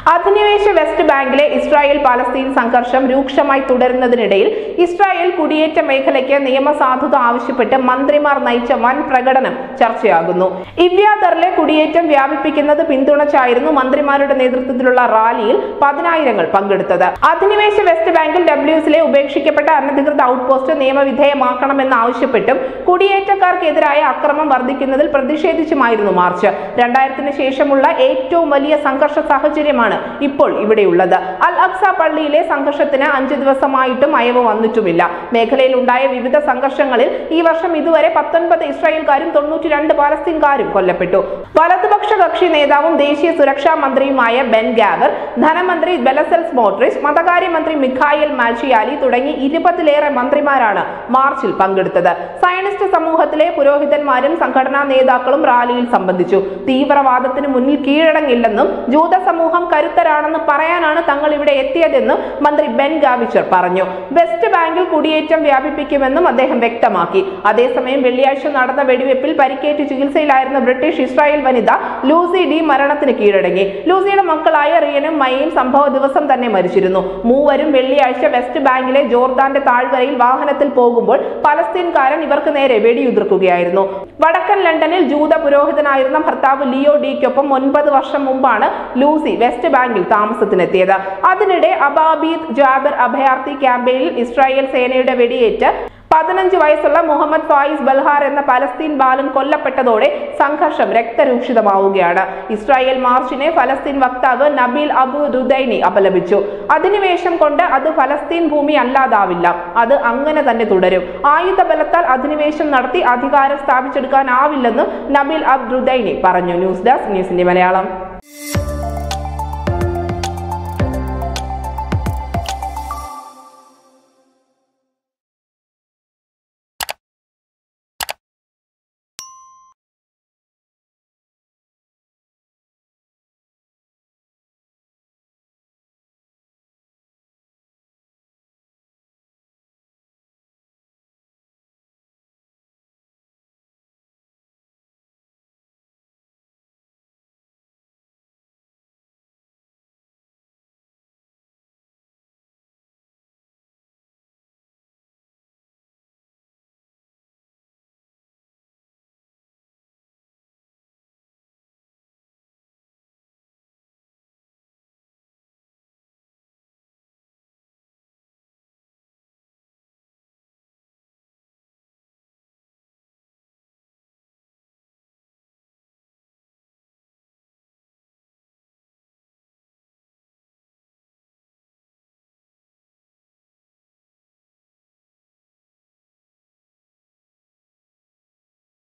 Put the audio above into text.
അധിനിവേശ വെസ്റ്റ് ബാങ്കിലെ Israel Palestine സംഘർഷം രൂക്ഷമായി തുടരുന്നതിനിടയിൽ ഇസ്രായേൽ കുടിയേറ്റ മേഖലയ്ക്ക് നിയമസാധുത ആവശ്യപ്പെട്ട് മന്ത്രിമാർ നയിച്ച വൻ പ്രകടനം ചർച്ചയാകുന്നു ഇവ്യാദറിലെ കുടിയേറ്റം വ്യാപിപ്പിക്കുന്നത് പിന്തുണച്ചായിരുന്നു മന്ത്രിമാരുടെ നേതൃത്വത്തിലുള്ള റാലിയിൽ പതിനായിരങ്ങൾ പങ്കെടുത്തത് അധിനിവേശ വെസ്റ്റ് ബാങ്കിൽ ഡബ്ല്യൂസിലെ ഉപേക്ഷിക്കപ്പെട്ട അനധികൃത ഔട്ട്പോസ്റ്റ് നിയമവിധേയമാക്കണമെന്നാവശ്യപ്പെട്ടും കുടിയേറ്റക്കാർക്കെതിരായ അക്രമം വർദ്ധിക്കുന്നതിൽ പ്രതിഷേധിച്ചുമായിരുന്നു മാർച്ച് രണ്ടായിരത്തിന് ശേഷമുള്ള ഏറ്റവും വലിയ സംഘർഷ സാഹചര്യമാണ് ഇപ്പോൾ ഇവിടെയുള്ളത് അൽ അക്സ പള്ളിയിലെ സംഘർഷത്തിന് അഞ്ചു ദിവസമായിട്ടും അയവ് വന്നിട്ടുമില്ല മേഖലയിൽ ഉണ്ടായ വിവിധ സംഘർഷങ്ങളിൽ ഈ വർഷം ഇതുവരെ പത്തൊൻപത് ഇസ്രായേൽക്കാരും തൊണ്ണൂറ്റി രണ്ട് പാലസ്തീൻകാരും കൊല്ലപ്പെട്ടു വലതുപക്ഷ കക്ഷി നേതാവും ദേശീയ സുരക്ഷാ മന്ത്രിയുമായ ബെൻ ഗാവർ ധനമന്ത്രി ബെലസൽ സ്മോട്രിച്ച് മതകാര്യമന്ത്രി മിഖായൽ മാൽഷിയാലി തുടങ്ങി ഇരുപതിലേറെ മന്ത്രിമാരാണ് മാർച്ചിൽ പങ്കെടുത്തത് സയനിസ്റ്റ് സമൂഹത്തിലെ പുരോഹിതന്മാരും സംഘടനാ നേതാക്കളും റാലിയിൽ സംബന്ധിച്ചു തീവ്രവാദത്തിന് മുന്നിൽ കീഴടങ്ങില്ലെന്നും ജൂത സമൂഹം കരുത്തരാണെന്ന് പറയാനാണ് തങ്ങൾ ഇവിടെ എത്തിയതെന്ന് മന്ത്രി ബെൻ ഗാവിച്ചർ പറഞ്ഞു വെസ്റ്റ് ബാങ്കിൽ കുടിയേറ്റം വ്യാപിപ്പിക്കുമെന്നും അദ്ദേഹം വ്യക്തമാക്കി അതേസമയം വെള്ളിയാഴ്ച നടന്ന വെടിവെപ്പിൽ പരിക്കേറ്റ് ചികിത്സയിലായിരുന്ന ബ്രിട്ടീഷ് ഇസ്രായേൽ വനിത ലൂസി ഡി മരണത്തിന് കീഴടങ്ങി ലൂസിയുടെ മക്കളായ റിയനും മയയും സംഭവ ദിവസം തന്നെ മരിച്ചിരുന്നു മൂവരും വെള്ളിയാഴ്ച വെസ്റ്റ് ബാങ്കിലെ ജോർദാന്റെ താഴ്വരയിൽ വാഹനത്തിൽ പോകുമ്പോൾ പലസ്തീൻകാരൻ ഇവർക്ക് നേരെ വെടിയുതിർക്കുകയായിരുന്നു വടക്കൻ ലണ്ടനിൽ ജൂത പുരോഹിതനായിരുന്ന ഭർത്താവ് ലിയോ ഡിക്കൊപ്പം ഒൻപത് വർഷം മുമ്പാണ് ലൂസി വെസ്റ്റ് ബാങ്കിൽ താമസത്തിനെത്തിയത് അതിനിടെ അബാബീദ് ജാബിർ അഭയാർത്ഥി ക്യാമ്പയിനിൽ ഇസ്രായേൽ സേനയുടെ വെടിയേറ്റ് പതിനഞ്ച് വയസ്സുള്ള മുഹമ്മദ് ഫായിസ് ബൽഹാർ എന്ന പലസ്തീൻ ബാലൻ കൊല്ലപ്പെട്ടതോടെ സംഘർഷം രക്തരൂക്ഷിതമാവുകയാണ് ഇസ്രായേൽ മാർച്ചിനെ ഫലസ്തീൻ വക്താവ് നബീൽ അബു റുദൈനി അപലപിച്ചു അധിനിവേശം കൊണ്ട് അത് ഫലസ്തീൻ ഭൂമി അല്ലാതാവില്ല അത് അങ്ങനെ തന്നെ തുടരും ആയുധ ബലത്താൽ അധിനിവേശം നടത്തി അധികാരം സ്ഥാപിച്ചെടുക്കാനാവില്ലെന്ന് നബീൽ അബ് റുദൈനി പറഞ്ഞു ന്യൂസ് ഡെസ്ക് ന്യൂസിന്റെ മലയാളം